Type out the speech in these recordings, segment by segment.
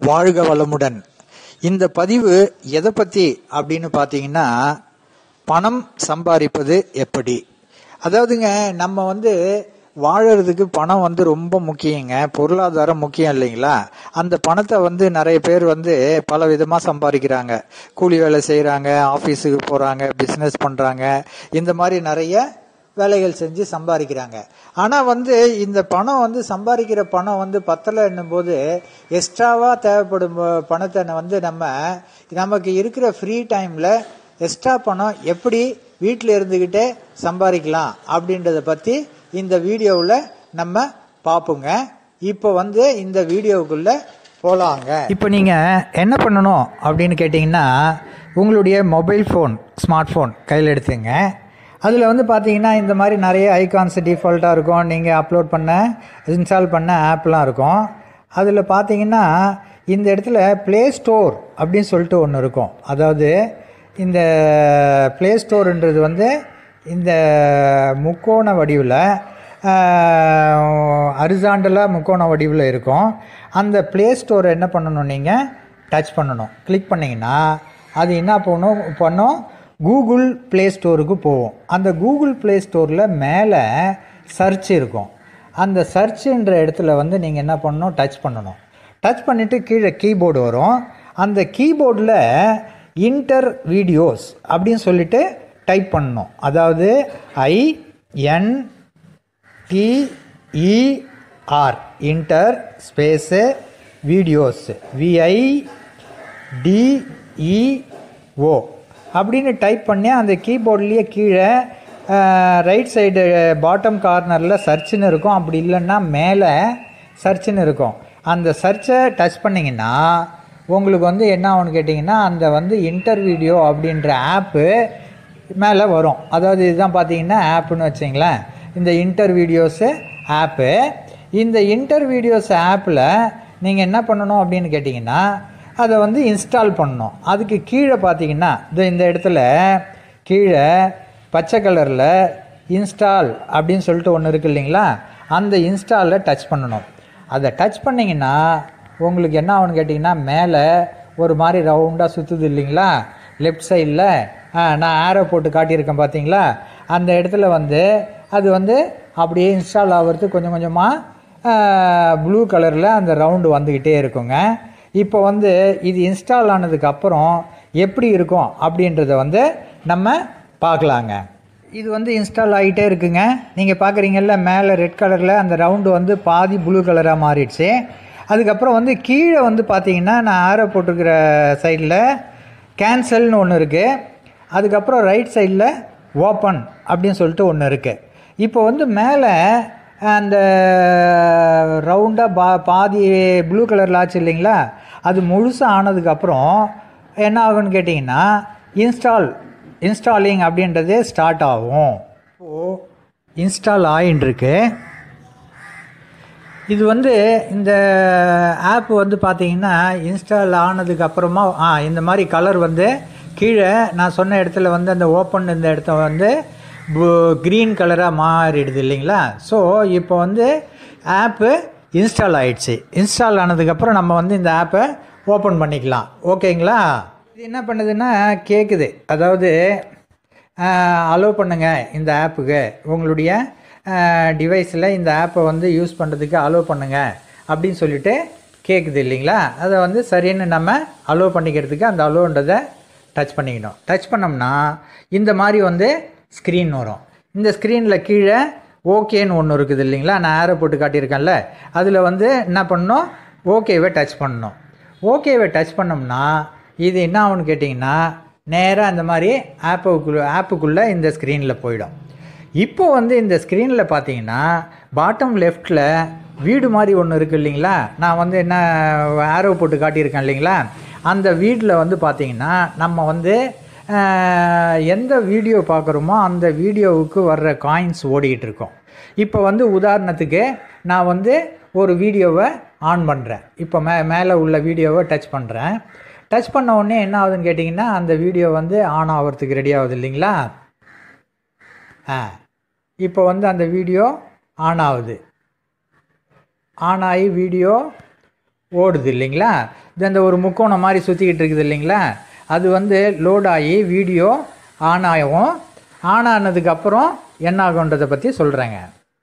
வாழ்க வளமுடன் இந்த பதிவு எதை பத்தி அப்படின்னு பார்த்தீங்கன்னா பணம் சம்பாதிப்பது எப்படி அதாவதுங்க நம்ம வந்து வாழறதுக்கு பணம் வந்து ரொம்ப முக்கியங்க பொருளாதாரம் முக்கியம் இல்லைங்களா அந்த பணத்தை வந்து நிறைய பேர் வந்து பல விதமாக சம்பாதிக்கிறாங்க கூலி வேலை செய்கிறாங்க ஆஃபீஸுக்கு போகிறாங்க பிஸ்னஸ் பண்ணுறாங்க இந்த மாதிரி நிறைய வேலைகள் செஞ்சு சம்பாதிக்கிறாங்க ஆனால் வந்து இந்த பணம் வந்து சம்பாதிக்கிற பணம் வந்து பத்தலை போது எக்ஸ்ட்ராவாக தேவைப்படும் பணத்தை வந்து நம்ம நமக்கு இருக்கிற ஃப்ரீ டைமில் எக்ஸ்ட்ரா பணம் எப்படி வீட்டில் இருந்துக்கிட்டே சம்பாதிக்கலாம் அப்படின்றத பற்றி இந்த வீடியோவில் நம்ம பார்ப்போங்க இப்போ வந்து இந்த வீடியோவுக்குள்ள போகலாங்க இப்போ நீங்கள் என்ன பண்ணணும் அப்படின்னு கேட்டிங்கன்னா உங்களுடைய மொபைல் ஃபோன் ஸ்மார்ட் ஃபோன் கையில் எடுத்துங்க அதில் வந்து பார்த்தீங்கன்னா இந்த மாதிரி நிறைய ஐகான்ஸ் டிஃபால்ட்டாக இருக்கும் நீங்கள் அப்லோட் பண்ண இன்ஸ்டால் பண்ண ஆப்லாம் இருக்கும் அதில் பார்த்தீங்கன்னா இந்த இடத்துல ப்ளே ஸ்டோர் அப்படின்னு சொல்லிட்டு ஒன்று இருக்கும் அதாவது இந்த ப்ளே ஸ்டோருன்றது வந்து இந்த முக்கோண வடிவில் அரிசாண்டலாக முக்கோண வடிவில் இருக்கும் அந்த ப்ளே ஸ்டோரை என்ன பண்ணணும் நீங்கள் டச் பண்ணணும் கிளிக் பண்ணிங்கன்னா அது என்ன பண்ணும் பண்ணும் கூகுள் ப்ளே ஸ்டோருக்கு போவோம் அந்த கூகுள் ப்ளே ஸ்டோரில் மேலே சர்ச் இருக்கும் அந்த சர்ச்சுன்ற இடத்துல வந்து நீங்கள் என்ன பண்ணணும் டச் பண்ணணும் டச் பண்ணிவிட்டு கீழே கீபோர்டு வரும் அந்த கீபோர்டில் இன்டர் வீடியோஸ் அப்படின்னு சொல்லிட்டு டைப் பண்ணணும் அதாவது I N T E R inter space videos V I D E O அப்படின்னு டைப் பண்ணி அந்த கீபோர்ட்லேயே கீழே ரைட் சைடு பாட்டம் கார்னரில் சர்ச்சுன்னு இருக்கும் அப்படி இல்லைன்னா மேலே சர்ச்சுன்னு இருக்கும் அந்த சர்ச்சை டச் பண்ணிங்கன்னா உங்களுக்கு வந்து என்ன ஆகும்னு கேட்டிங்கன்னா அந்த வந்து இன்டர் வீடியோ அப்படின்ற ஆப்பு மேலே வரும் அதாவது இதுதான் பார்த்தீங்கன்னா ஆப்புன்னு வச்சிங்களேன் இந்த இன்டர் வீடியோஸு ஆப்பு இந்த இன்டர் வீடியோஸ் ஆப்பில் நீங்கள் என்ன பண்ணணும் அப்படின்னு கேட்டிங்கன்னா அதை வந்து இன்ஸ்டால் பண்ணணும் அதுக்கு கீழே பார்த்தீங்கன்னா இது இந்த இடத்துல கீழே பச்சை கலரில் இன்ஸ்டால் அப்படின்னு சொல்லிட்டு ஒன்று இருக்குது இல்லைங்களா அந்த இன்ஸ்டாலில் டச் பண்ணணும் அதை டச் பண்ணிங்கன்னா உங்களுக்கு என்ன ஆகும்னு கேட்டிங்கன்னா மேலே ஒரு மாதிரி ரவுண்டாக சுற்றுது இல்லைங்களா லெஃப்ட் சைடில் நான் ஆரோ போட்டு காட்டியிருக்கேன் பார்த்தீங்களா அந்த இடத்துல வந்து அது வந்து அப்படியே இன்ஸ்டால் ஆகிறது கொஞ்சம் கொஞ்சமாக ப்ளூ கலரில் அந்த ரவுண்டு வந்துக்கிட்டே இருக்குங்க இப்போ வந்து இது இன்ஸ்டால் ஆனதுக்கு அப்புறம் எப்படி இருக்கும் அப்படின்றத வந்து நம்ம பார்க்கலாங்க இது வந்து இன்ஸ்டால் ஆகிட்டே இருக்குங்க நீங்கள் பார்க்குறீங்கல்ல மேலே ரெட் கலரில் அந்த ரவுண்டு வந்து பாதி ப்ளூ கலராக மாறிடுச்சு அதுக்கப்புறம் வந்து கீழே வந்து பார்த்தீங்கன்னா நான் ஆரோ போட்டிருக்கிற சைடில் கேன்சல்னு ஒன்று இருக்குது அதுக்கப்புறம் ரைட் சைடில் ஓப்பன் அப்படின்னு சொல்லிட்டு ஒன்று இருக்குது இப்போ வந்து மேலே அந்த ரவுண்டாக பா பாதி ப்ளூ கலரில் ஆச்சு இல்லைங்களா அது முழுசாக ஆனதுக்கப்புறம் என்ன ஆகும்னு கேட்டிங்கன்னா இன்ஸ்டால் இன்ஸ்டாலிங் அப்படின்றது ஸ்டார்ட் ஆகும் இப்போது இன்ஸ்டால் ஆகின்ருக்கு இது வந்து இந்த ஆப் வந்து பார்த்தீங்கன்னா இன்ஸ்டால் ஆனதுக்கு அப்புறமா ஆ இந்த மாதிரி கலர் வந்து கீழே நான் சொன்ன இடத்துல வந்து அந்த ஓப்பன் இந்த இடத்த வந்து க்ரீன் கலராக மாறிடுது இல்லைங்களா ஸோ இப்போ வந்து ஆப்பு இன்ஸ்டால் ஆயிடுச்சு இன்ஸ்டால் ஆனதுக்கப்புறம் நம்ம வந்து இந்த ஆப்பை ஓப்பன் பண்ணிக்கலாம் ஓகேங்களா இது என்ன பண்ணுதுன்னா கேட்குது அதாவது அலோவ் பண்ணுங்கள் இந்த ஆப்புக்கு உங்களுடைய டிவைஸில் இந்த ஆப்பை வந்து யூஸ் பண்ணுறதுக்கு அலோவ் பண்ணுங்கள் அப்படின்னு சொல்லிட்டு கேட்குது இல்லைங்களா அதை வந்து சரின்னு நம்ம அலோவ் பண்ணிக்கிறதுக்கு அந்த அலோன்றதை டச் பண்ணிக்கணும் டச் பண்ணோம்னா இந்த மாதிரி வந்து ஸ்க்ரீன் வரும் இந்த ஸ்க்ரீனில் கீழே ஓகேன்னு ஒன்று இருக்குது இல்லைங்களா நான் ஆரோ போட்டு காட்டியிருக்கேன்ல அதில் வந்து என்ன பண்ணணும் ஓகேவை டச் பண்ணணும் ஓகேவை டச் பண்ணோம்னா இது என்ன ஆகும்னு கேட்டிங்கன்னா நேராக இந்த மாதிரி ஆப்புக்குள்ளே ஆப்புக்குள்ளே இந்த ஸ்க்ரீனில் போயிடும் இப்போ வந்து இந்த ஸ்க்ரீனில் பார்த்தீங்கன்னா பாட்டம் லெஃப்டில் வீடு மாதிரி ஒன்று இருக்குது இல்லைங்களா நான் வந்து என்ன ஆரோ போட்டு காட்டியிருக்கேன் இல்லைங்களா அந்த வீட்டில் வந்து பார்த்திங்கன்னா நம்ம வந்து எந்த வீடியோ பார்க்குறோமோ அந்த வீடியோவுக்கு வர்ற காயின்ஸ் ஓடிக்கிட்டு இருக்கோம் இப்போ வந்து உதாரணத்துக்கு நான் வந்து ஒரு வீடியோவை ஆன் பண்ணுறேன் இப்போ மே மேலே உள்ள வீடியோவை டச் பண்ணுறேன் டச் பண்ண உடனே என்ன ஆகுதுன்னு கேட்டிங்கன்னா அந்த வீடியோ வந்து ஆன் ஆகிறதுக்கு ரெடி ஆகுது இல்லைங்களா ஆ இப்போ வந்து அந்த வீடியோ ஆன் ஆகுது ஆன் ஆகி வீடியோ ஓடுது இல்லைங்களா இது அந்த ஒரு முக்கோணம் மாதிரி சுற்றிக்கிட்டு இருக்குது இல்லைங்களா அது வந்து லோட் ஆகி வீடியோ ஆன் ஆகும் ஆன் ஆனதுக்கப்புறம் என்ன ஆகுன்றதை பற்றி சொல்கிறேங்க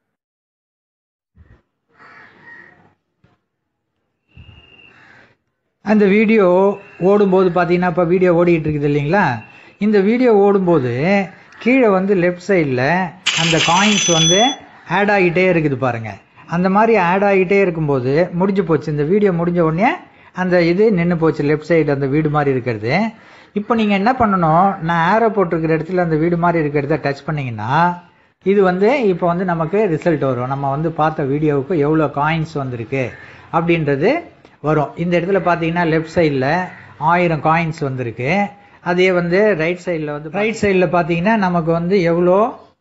அந்த வீடியோ ஓடும்போது பார்த்தீங்கன்னா இப்போ வீடியோ ஓடிக்கிட்டு இருக்குது இல்லைங்களா இந்த வீடியோ ஓடும்போது கீழே வந்து லெஃப்ட் சைடில் அந்த காயின்ஸ் வந்து ஆட் ஆகிட்டே இருக்குது பாருங்கள் அந்த மாதிரி ஆட் ஆகிட்டே இருக்கும்போது முடிஞ்சு போச்சு இந்த வீடியோ முடிஞ்ச உடனே அந்த இது நின்று போச்சு லெஃப்ட் சைடு அந்த வீடு மாதிரி இருக்கிறது இப்போ நீங்கள் என்ன பண்ணணும் நான் ஆரோ போட்டிருக்கிற இடத்துல அந்த வீடு மாதிரி இருக்கிறத டச் பண்ணிங்கன்னா இது வந்து இப்போ வந்து நமக்கு ரிசல்ட் வரும் நம்ம வந்து பார்த்த வீடியோவுக்கு எவ்வளோ காயின்ஸ் வந்திருக்கு அப்படின்றது வரும் இந்த இடத்துல பார்த்தீங்கன்னா லெஃப்ட் சைடில் ஆயிரம் காயின்ஸ் வந்திருக்கு அதே வந்து ரைட் சைடில் வந்து ரைட் சைடில் பார்த்தீங்கன்னா நமக்கு வந்து எவ்வளோ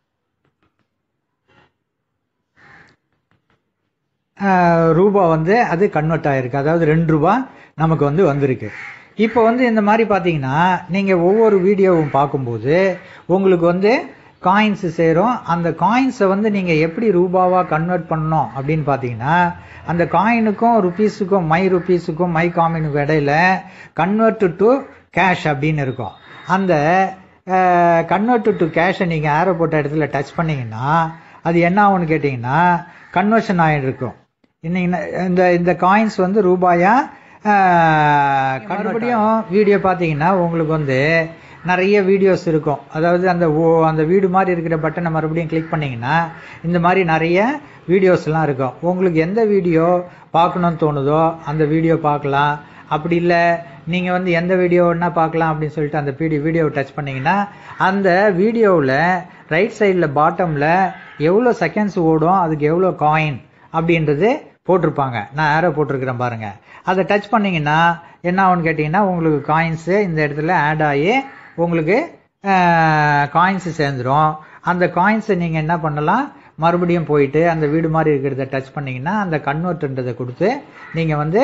ரூபா வந்து அது கன்வெர்ட் ஆகிருக்கு அதாவது ரெண்டு ரூபா நமக்கு வந்து வந்திருக்கு இப்போ வந்து இந்த மாதிரி பார்த்தீங்கன்னா நீங்கள் ஒவ்வொரு வீடியோவும் பார்க்கும்போது உங்களுக்கு வந்து காயின்ஸ் சேரும் அந்த காயின்ஸை வந்து நீங்கள் எப்படி ரூபாவாக கன்வெர்ட் பண்ணணும் அப்படின்னு பார்த்தீங்கன்னா அந்த காயினுக்கும் ருபீஸுக்கும் மை ருபீஸுக்கும் மை காயினுக்கும் இடையில கன்வெர்ட் டு கேஷ் அப்படின்னு இருக்கும் அந்த கன்வெர்ட் டு கேஷை நீங்கள் ஆரோ போட்ட இடத்துல டச் பண்ணீங்கன்னா அது என்ன ஆகும்னு கேட்டிங்கன்னா கன்வர்ஷன் ஆகிருக்கும் இன்னைக்கு இந்த இந்த காயின்ஸ் வந்து ரூபாயா மறுபடியும் வீடியோ பார்த்தீங்கன்னா உங்களுக்கு வந்து நிறைய வீடியோஸ் இருக்கும் அதாவது அந்த ஓ அந்த வீடு மாதிரி இருக்கிற பட்டனை மறுபடியும் கிளிக் பண்ணிங்கன்னா இந்த மாதிரி நிறைய வீடியோஸ்லாம் இருக்கும் உங்களுக்கு எந்த வீடியோ பார்க்கணும்னு தோணுதோ அந்த வீடியோ பார்க்கலாம் அப்படி இல்லை நீங்கள் வந்து எந்த வீடியோ வேணா பார்க்கலாம் அப்படின்னு சொல்லிட்டு அந்த பிடி வீடியோவை டச் பண்ணிங்கன்னா அந்த வீடியோவில் ரைட் சைடில் பாட்டமில் எவ்வளோ செகண்ட்ஸ் ஓடும் அதுக்கு எவ்வளோ காயின் அப்படின்றது போட்டிருப்பாங்க நான் ஆரோ போட்டிருக்கிறேன் பாருங்கள் அதை டச் பண்ணிங்கன்னா என்ன ஆகும்னு கேட்டிங்கன்னா உங்களுக்கு காயின்ஸு இந்த இடத்துல ஆட் ஆகி உங்களுக்கு காயின்ஸு சேர்ந்துடும் அந்த காயின்ஸை நீங்கள் என்ன பண்ணலாம் மறுபடியும் போயிட்டு அந்த வீடு மாதிரி இருக்கிறத டச் பண்ணிங்கன்னா அந்த கன்வெர்ட்ன்றதை கொடுத்து நீங்கள் வந்து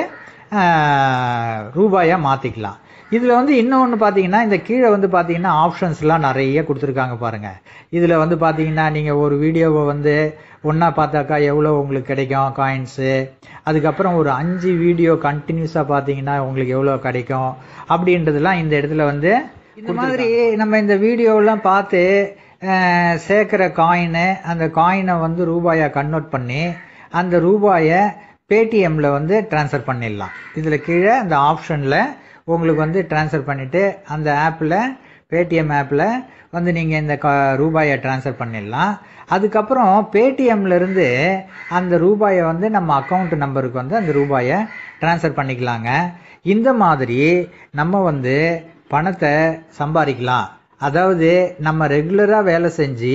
ரூபாயாக மாற்றிக்கலாம் இதில் வந்து இன்னொன்று பார்த்தீங்கன்னா இந்த கீழே வந்து பார்த்தீங்கன்னா ஆப்ஷன்ஸ்லாம் நிறைய கொடுத்துருக்காங்க பாருங்கள் இதில் வந்து பார்த்தீங்கன்னா நீங்கள் ஒரு வீடியோவை வந்து ஒன்றா பார்த்தாக்கா எவ்வளோ உங்களுக்கு கிடைக்கும் காயின்ஸு அதுக்கப்புறம் ஒரு அஞ்சு வீடியோ கண்டினியூஸாக பார்த்தீங்கன்னா உங்களுக்கு எவ்வளோ கிடைக்கும் அப்படின்றதெல்லாம் இந்த இடத்துல வந்து இந்த மாதிரி நம்ம இந்த வீடியோலாம் பார்த்து சேர்க்குற காயினு அந்த காயினை வந்து ரூபாயை கன்வெர்ட் பண்ணி அந்த ரூபாயை பேடிஎம்மில் வந்து ட்ரான்ஸ்ஃபர் பண்ணிடலாம் இதில் கீழே அந்த ஆப்ஷனில் உங்களுக்கு வந்து ட்ரான்ஸ்ஃபர் பண்ணிவிட்டு அந்த ஆப்பில் பேடிஎம் ஆப்பில் வந்து நீங்கள் இந்த க ரூபாயை ட்ரான்ஸ்ஃபர் பண்ணிடலாம் அதுக்கப்புறம் பேடிஎம்லேருந்து அந்த ரூபாயை வந்து நம்ம அக்கௌண்ட் நம்பருக்கு வந்து அந்த ரூபாயை ட்ரான்ஸ்ஃபர் பண்ணிக்கலாங்க இந்த மாதிரி நம்ம வந்து பணத்தை சம்பாதிக்கலாம் அதாவது நம்ம ரெகுலராக வேலை செஞ்சு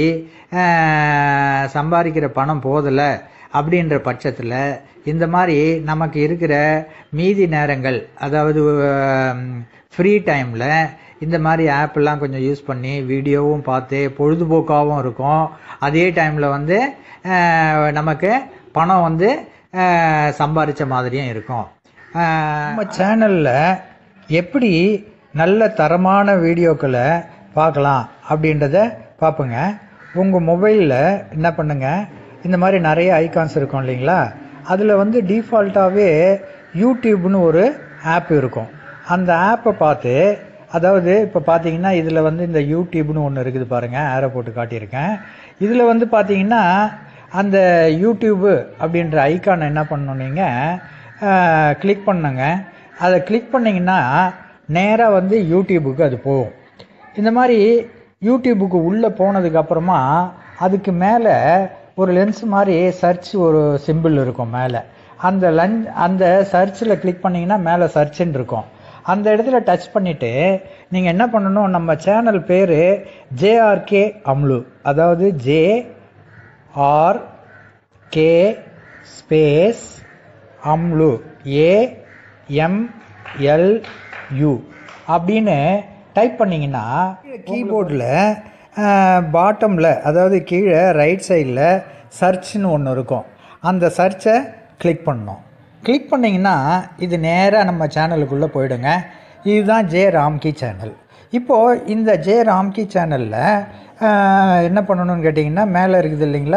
சம்பாதிக்கிற பணம் போதலை அப்படின்ற பட்சத்தில் இந்த மாதிரி நமக்கு இருக்கிற மீதி நேரங்கள் அதாவது ஃப்ரீ டைமில் இந்த மாதிரி ஆப்பெல்லாம் கொஞ்சம் யூஸ் பண்ணி வீடியோவும் பார்த்து பொழுதுபோக்காகவும் இருக்கும் அதே டைமில் வந்து நமக்கு பணம் வந்து சம்பாதிச்ச மாதிரியும் இருக்கும் நம்ம சேனலில் எப்படி நல்ல தரமான வீடியோக்களை பார்க்கலாம் அப்படின்றத பார்ப்போங்க உங்கள் மொபைலில் என்ன பண்ணுங்கள் இந்த மாதிரி நிறைய ஐகான்ஸ் இருக்கும் இல்லைங்களா அதில் வந்து டிஃபால்ட்டாகவே யூடியூப்னு ஒரு ஆப் இருக்கும் அந்த ஆப்பை பார்த்து அதாவது இப்போ பார்த்தீங்கன்னா இதில் வந்து இந்த யூடியூப்னு ஒன்று இருக்குது பாருங்கள் ஆரோ போட்டு காட்டியிருக்கேன் இதில் வந்து பார்த்தீங்கன்னா அந்த யூடியூபு அப்படின்ற ஐக்கானை என்ன பண்ணணும் நீங்கள் கிளிக் பண்ணுங்க அதை கிளிக் பண்ணிங்கன்னா நேராக வந்து யூடியூபுக்கு அது போகும் இந்த மாதிரி யூடியூபுக்கு உள்ளே போனதுக்கப்புறமா அதுக்கு மேலே ஒரு லென்ஸ் மாதிரி சர்ச் ஒரு சிம்பிள் இருக்கும் மேலே அந்த லன் அந்த சர்ச்சில் கிளிக் பண்ணிங்கன்னா மேலே சர்ச்சுன்னு இருக்கும் அந்த இடத்துல டச் பண்ணிவிட்டு நீங்கள் என்ன பண்ணணும் நம்ம சேனல் பேர் ஜேஆர்கே அம்லு அதாவது J R K space Amlu A M L U அப்படின்னு டைப் பண்ணிங்கன்னா கீபோர்டில் பாட்டமில் அதாவது கீழே ரைட் சைடில் சர்ச்னு ஒன்று இருக்கும் அந்த சர்ச்சை கிளிக் பண்ணணும் கிளிக் பண்ணிங்கன்னா இது நேராக நம்ம சேனலுக்குள்ளே போயிடுங்க இதுதான் ஜே ராம்கி சேனல் இப்போது இந்த ஜே ராம்கி சேனலில் என்ன பண்ணணும்னு கேட்டிங்கன்னா மேலே இருக்குது இல்லைங்களா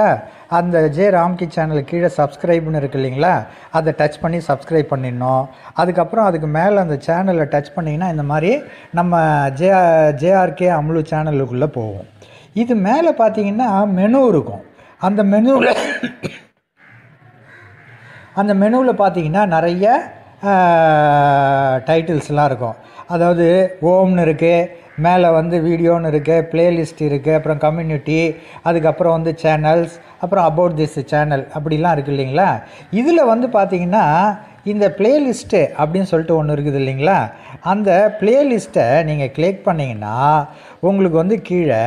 அந்த ஜே ராம்கி சேனல் கீழே சப்ஸ்கிரைப்னு இருக்கு இல்லைங்களா அதை டச் பண்ணி சப்ஸ்கிரைப் பண்ணிடணும் அதுக்கப்புறம் அதுக்கு மேலே அந்த சேனலை டச் பண்ணிங்கன்னா இந்த மாதிரி நம்ம ஜே ஜேஆர்கே அம்லு சேனலுக்குள்ளே போவோம் இது மேலே பார்த்தீங்கன்னா மெனு இருக்கும் அந்த மெனுவில் அந்த மெனுவில் பார்த்தீங்கன்னா நிறைய டைட்டில்ஸ்லாம் இருக்கும் அதாவது ஓம்னு இருக்குது மேலே வந்து வீடியோன்னு இருக்குது பிளேலிஸ்ட் இருக்குது அப்புறம் கம்யூனிட்டி அதுக்கப்புறம் வந்து சேனல்ஸ் அப்புறம் அபவுட் திஸ் சேனல் அப்படிலாம் இருக்குது இல்லைங்களா இதில் வந்து பார்த்தீங்கன்னா இந்த பிளேலிஸ்ட்டு அப்படின்னு சொல்லிட்டு ஒன்று இருக்குது இல்லைங்களா அந்த பிளேலிஸ்ட்டை நீங்கள் கிளிக் பண்ணிங்கன்னா உங்களுக்கு வந்து கீழே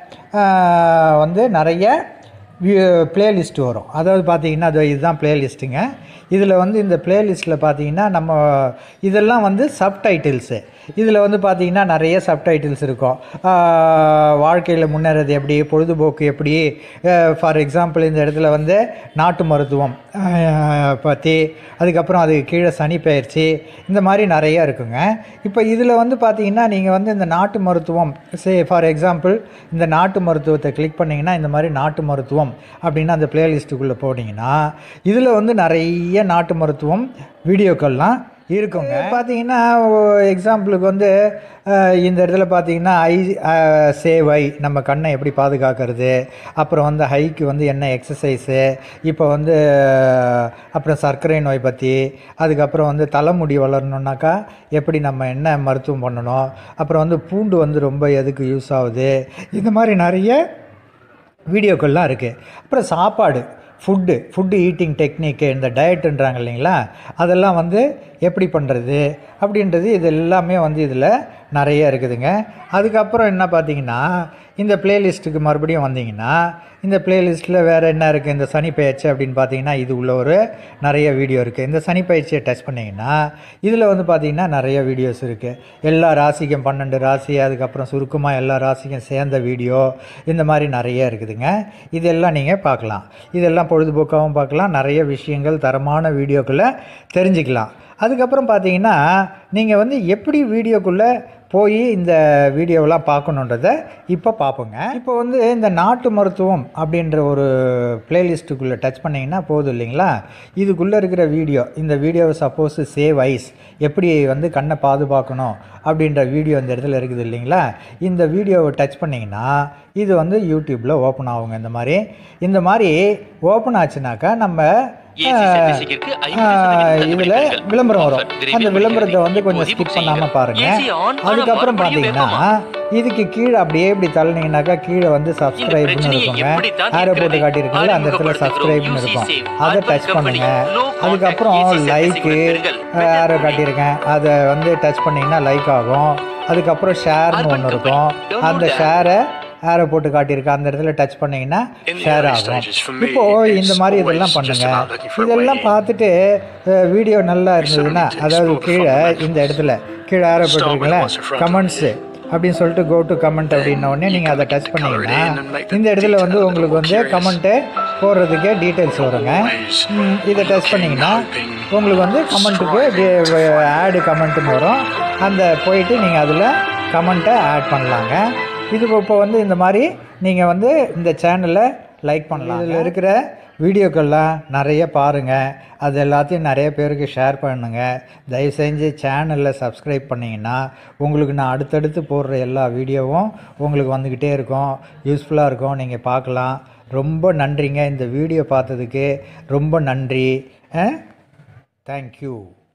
ஆஹ், வந்து நிறைய பிளேலிஸ்ட் வரும் அதாவது பார்த்தீங்கன்னா அது இதுதான் பிளேலிஸ்ட்டுங்க இதில் வந்து இந்த பிளேலிஸ்ட்டில் பார்த்தீங்கன்னா நம்ம இதெல்லாம் வந்து சப்டைட்டில்ஸு இதில் வந்து பார்த்தீங்கன்னா நிறைய சப்டைட்டில்ஸ் இருக்கும் வாழ்க்கையில் முன்னேறது எப்படி பொழுதுபோக்கு எப்படி ஃபார் எக்ஸாம்பிள் இந்த இடத்துல வந்து நாட்டு மருத்துவம் ஆஹ், பற்றி அதுக்கப்புறம் அதுக்கு கீழே சனி பயிற்சி இந்த மாதிரி நிறைய இருக்குங்க இப்போ இதில் வந்து பார்த்தீங்கன்னா நீங்கள் வந்து இந்த நாட்டு மருத்துவம் சே ஃபார் எக்ஸாம்பிள் இந்த நாட்டு மருத்துவத்தை கிளிக் பண்ணிங்கன்னா இந்த மாதிரி நாட்டு மருத்துவம் அப்படின்னு அந்த பிளேலிஸ்ட்டுக்குள்ளே போனீங்கன்னா இதில் வந்து நிறைய நாட்டு மருத்துவம் வீடியோக்கள்லாம் இருக்குங்க பார்த்தீங்கன்னா எக்ஸாம்பிளுக்கு வந்து அஹ், இந்த இடத்துல பார்த்தீங்கன்னா ஐ அஹ், சேவை நம்ம கண்ணை எப்படி பாதுகாக்கிறது அப்புறம் வந்து ஹைக்கு வந்து என்ன எக்ஸசைஸு இப்போ வந்து அஹ், அப்புறம் சர்க்கரை நோய் பற்றி அதுக்கப்புறம் வந்து தலைமுடி வளரணுன்னாக்கா எப்படி நம்ம என்ன மருத்துவம் பண்ணணும் அப்புறம் வந்து பூண்டு வந்து ரொம்ப எதுக்கு யூஸ் ஆகுது இந்த மாதிரி நிறைய வீடியோக்கள்லாம் இருக்குது அப்புறம் சாப்பாடு ஃபுட்டு ஃபுட்டு ஈட்டிங் டெக்னிக்கு இந்த டயட்டுன்றாங்க இல்லைங்களா அதெல்லாம் வந்து எப்படி பண்ணுறது அப்படின்றது இது எல்லாமே வந்து இதில் நிறைய இருக்குதுங்க அதுக்கப்புறம் என்ன பார்த்தீங்கன்னா இந்த பிளேலிஸ்ட்டுக்கு மறுபடியும் வந்தீங்கன்னா இந்த பிளேலிஸ்ட்டில் வேறு என்ன இருக்குது இந்த சனி பயிற்சி அப்படின்னு பார்த்தீங்கன்னா இது உள்ள ஒரு நிறைய வீடியோ இருக்குது இந்த சனி பயிற்சியை டச் பண்ணிங்கன்னா இதில் வந்து பார்த்தீங்கன்னா நிறைய வீடியோஸ் இருக்குது எல்லா ராசிக்கும் பன்னெண்டு ராசி அதுக்கப்புறம் சுருக்கமாக எல்லா ராசிக்கும் சேர்ந்த வீடியோ இந்த மாதிரி நிறைய இருக்குதுங்க இதெல்லாம் நீங்கள் பார்க்கலாம் இதெல்லாம் பொழுதுபோக்காகவும் பார்க்கலாம் நிறைய விஷயங்கள் தரமான வீடியோக்குள்ளே தெரிஞ்சுக்கலாம் அதுக்கப்புறம் பார்த்தீங்கன்னா நீங்கள் வந்து எப்படி வீடியோக்குள்ளே போய் இந்த வீடியோவெல்லாம் பார்க்கணுன்றத இப்போ பார்ப்போங்க இப்போ வந்து இந்த நாட்டு மருத்துவம் அப்படின்ற ஒரு பிளேலிஸ்ட்டுக்குள்ளே டச் பண்ணிங்கன்னா போதும் இல்லைங்களா இதுக்குள்ளே இருக்கிற வீடியோ இந்த வீடியோவை சப்போஸ் சேவ் ஐஸ் எப்படி வந்து கண்ணை பாதுகாக்கணும் அப்படின்ற வீடியோ இந்த இடத்துல இருக்குது இல்லைங்களா இந்த வீடியோவை டச் பண்ணிங்கன்னா இது வந்து யூடியூப்பில் ஓப்பன் ஆகுங்க இந்த மாதிரி இந்த மாதிரி ஓப்பன் ஆச்சுனாக்கா நம்ம AC சர்வீஸுக்கு 50% இதில் தள்ளுபடி விளம்பரம் வரும் ஆஃபர் விரைவில் அந்த விளம்பரத்தை வந்து கொஞ்சம் இப்போது ஸ்கிப் புக் பண்ணாமல் செய்யுங்க. பாருங்க AC on ஆனா அதுக்கப்புறம் மறுபடியும் பார்த்தீங்கன்னா இதுக்கு கீழே அப்படியே இப்படி தள்ளினீங்கன்னாக்கா கீழே வந்து சப்ஸ்கிரைப்னு பிரச்சனையை இருக்குங்க எப்படித்தான் ஆரோ போட்டு தீர்க்கிறது? காட்டியிருக்கீங்களா அந்த இடத்துல அறிமுகப்படுத்துகிறோம். சப்ஸ்கிரைப்னு UC இருக்கும் Save. அதை Advert டச் company. பண்ணுங்க No contact அதுக்கப்புறம் AC servicing லைக்கு பெறுங்கள். ஆரோ காட்டியிருக்கேன் அதை வந்து டச் பண்ணிங்கன்னா லைக் ஆகும் அதுக்கப்புறம் ஷேர்னு Advert ஒன்று company. இருக்கும் Download அந்த the ஷேரை ஆரோ போட்டு காட்டியிருக்கேன் அந்த இடத்துல டச் பண்ணிங்கன்னா In the ஷேர் early ஆகும் stages, for me, இப்போ இந்த it's மாதிரி always இதெல்லாம் just பண்ணுங்க about looking for a இதெல்லாம் way பார்த்துட்டு வீடியோ நல்லா இருந்ததுன்னா need to அதாவது explore the கீழே fundamentals. இந்த இடத்துல கீழே ஆரோ Start with போட்டிருக்கீங்களா what's in front of comments அப்படின்னு சொல்லிட்டு கோ டு கமெண்ட் அப்படின்ன உடனே நீங்கள் அதை டச் பண்ணீங்கன்னா இந்த இடத்துல வந்து உங்களுக்கு வந்து கமெண்ட்டு போடுறதுக்கே டீட்டெயில்ஸ் வருங்க ம், இதை டச் பண்ணிங்கன்னா உங்களுக்கு வந்து கமெண்ட்டுக்கு ஆடு கமெண்ட்டுன்னு வரும் அந்த போயிட்டு நீங்கள் அதில் கமெண்ட்டை ஆட் பண்ணலாங்க இது இப்போ வந்து இந்த மாதிரி நீங்கள் வந்து இந்த சேனலை லைக் பண்ணலாம் இதில் இருக்கிற வீடியோக்கள்லாம் நிறைய பாருங்கள் அது எல்லாத்தையும் நிறைய பேருக்கு ஷேர் பண்ணுங்கள் தயவு செஞ்சு சேனலில் சப்ஸ்கிரைப் பண்ணிங்கன்னா உங்களுக்கு நான் அடுத்தடுத்து போடுற எல்லா வீடியோவும் உங்களுக்கு வந்துக்கிட்டே இருக்கும் யூஸ்ஃபுல்லாக இருக்கும் நீங்கள் பார்க்கலாம் ரொம்ப நன்றிங்க இந்த வீடியோ பார்த்ததுக்கு ரொம்ப நன்றி தேங்க்யூ